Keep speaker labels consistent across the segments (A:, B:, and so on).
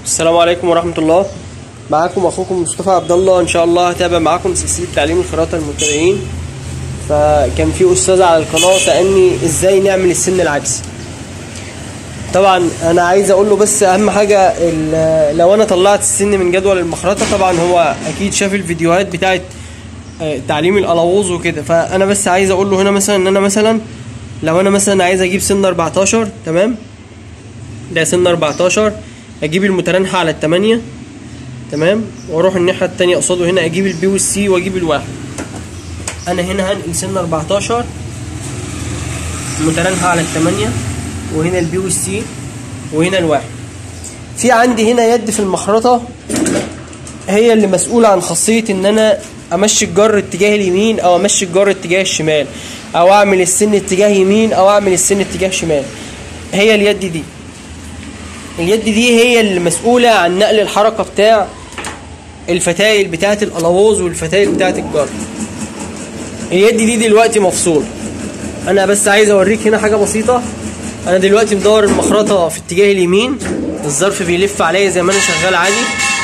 A: السلام عليكم ورحمة الله معاكم أخوكم مصطفى عبد الله إن شاء الله هتابع معاكم سلسلة تعليم الخراطة للمبتدئين فكان في أستاذ على القناة سألني إزاي نعمل السن العكسي طبعا أنا عايز أقول له بس أهم حاجة ال- لو أنا طلعت السن من جدول المخرطة طبعا هو أكيد شاف الفيديوهات بتاعت آه، تعليم الألوظ وكده فأنا بس عايز أقول له هنا مثلا إن أنا مثلا لو أنا مثلا عايز أجيب سن 14 تمام ده سن 14 اجيب المترنحة على التمانية تمام واروح الناحية التانية قصاده هنا اجيب البي والسي واجيب الواحد انا هنا هنقل سن 14 المترنحة على التمانية وهنا البي والسي وهنا الواحد في عندي هنا يد في المخرطة هي اللي مسؤولة عن خاصية ان انا امشي الجر اتجاه اليمين او امشي الجر اتجاه الشمال او اعمل السن اتجاه يمين او اعمل السن اتجاه شمال هي اليد دي اليد دي هي اللي مسؤولة عن نقل الحركة بتاع الفتايل بتاعة الألووز والفتايل بتاعة الجر اليد دي دلوقتي مفصولة أنا بس عايز أوريك هنا حاجة بسيطة أنا دلوقتي مدور المخرطة في اتجاه اليمين الظرف بيلف عليا زي ما أنا شغال عادي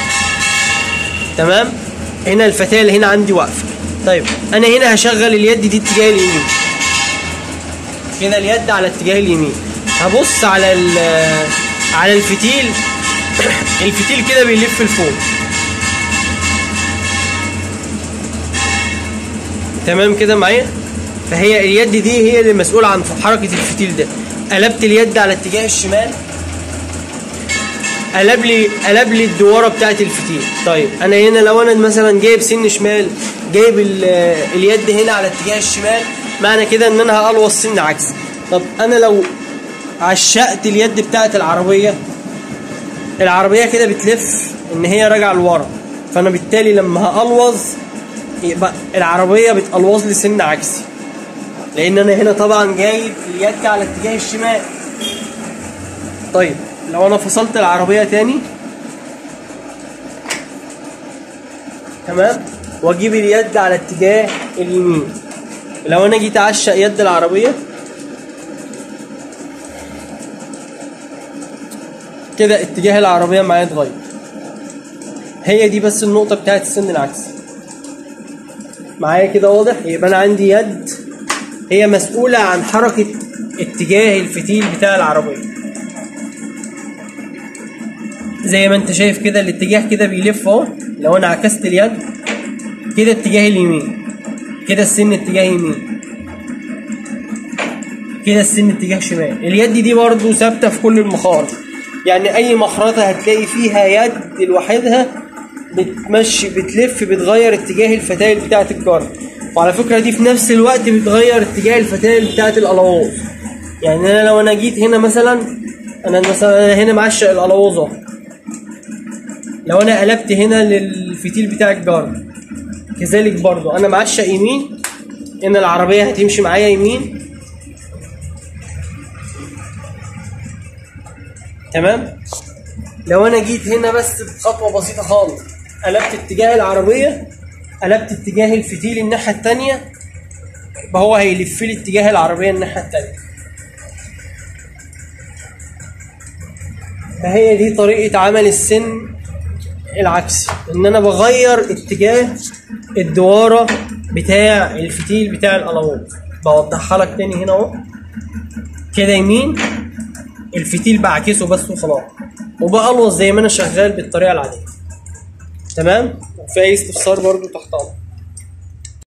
A: تمام هنا الفتايل هنا عندي واقفة طيب أنا هنا هشغل اليد دي اتجاه اليمين كده اليد على اتجاه اليمين هبص على ال- على الفتيل الفتيل كده بيلف لفوق تمام كده معايا فهي اليد دي هي اللي مسؤولة عن حركة الفتيل ده قلبت اليد على اتجاه الشمال قلب لي قلب لي الدواره بتاعت الفتيل طيب انا هنا لو انا مثلا جايب سن شمال جايب ال- اليد هنا على اتجاه الشمال معنى كده ان انا هقلوص سن عكسي طب انا لو عشقت اليد بتاعت العربيه العربيه كده بتلف ان هي راجعه لورا فانا بالتالي لما هقلوظ يبقى العربيه بتقلوظ لي سن عكسي لان انا هنا طبعا جايب اليد على اتجاه الشمال طيب لو انا فصلت العربيه تاني تمام واجيب اليد على اتجاه اليمين لو انا جيت اعشق يد العربيه كده اتجاه العربيه معايا اتغير هي دي بس النقطه بتاعت السن العكسي معايا كده واضح يبقى انا عندي يد هي مسؤوله عن حركه اتجاه الفتيل بتاع العربيه زي ما انت شايف كده الاتجاه كده بيلف اهو لو انا عكست اليد كده اتجاه اليمين كده السن اتجاه يمين كده السن اتجاه شمال اليد دي برضو ثابته في كل المخارط يعني اي مخرطه هتلاقي فيها يد لوحدها بتمشي بتلف بتغير اتجاه الفتايل بتاعه الجر وعلى فكره دي في نفس الوقت بتغير اتجاه الفتايل بتاعه الالواظ يعني انا لو انا جيت هنا مثلا انا مثلا أنا هنا معشق الالواظ اهو لو انا قلبت هنا للفتيل بتاع الجار كذلك برضو انا معشق يمين ان العربيه هتمشي معايا يمين تمام لو انا جيت هنا بس بخطوه بسيطه خالص قلبت اتجاه العربيه قلبت اتجاه الفتيل الناحيه التانية يبقى هو هيلف لي اتجاه العربيه الناحيه التانية فهي دي طريقه عمل السن العكسي ان انا بغير اتجاه الدواره بتاع الفتيل بتاع الالوان بوضحها لك تاني هنا اهو كده يمين الفتيل بعكسه بس وخلاص وبقلوظ زي ما انا شغال بالطريقه العاديه تمام وفي اي استفسار برضو تحت امرك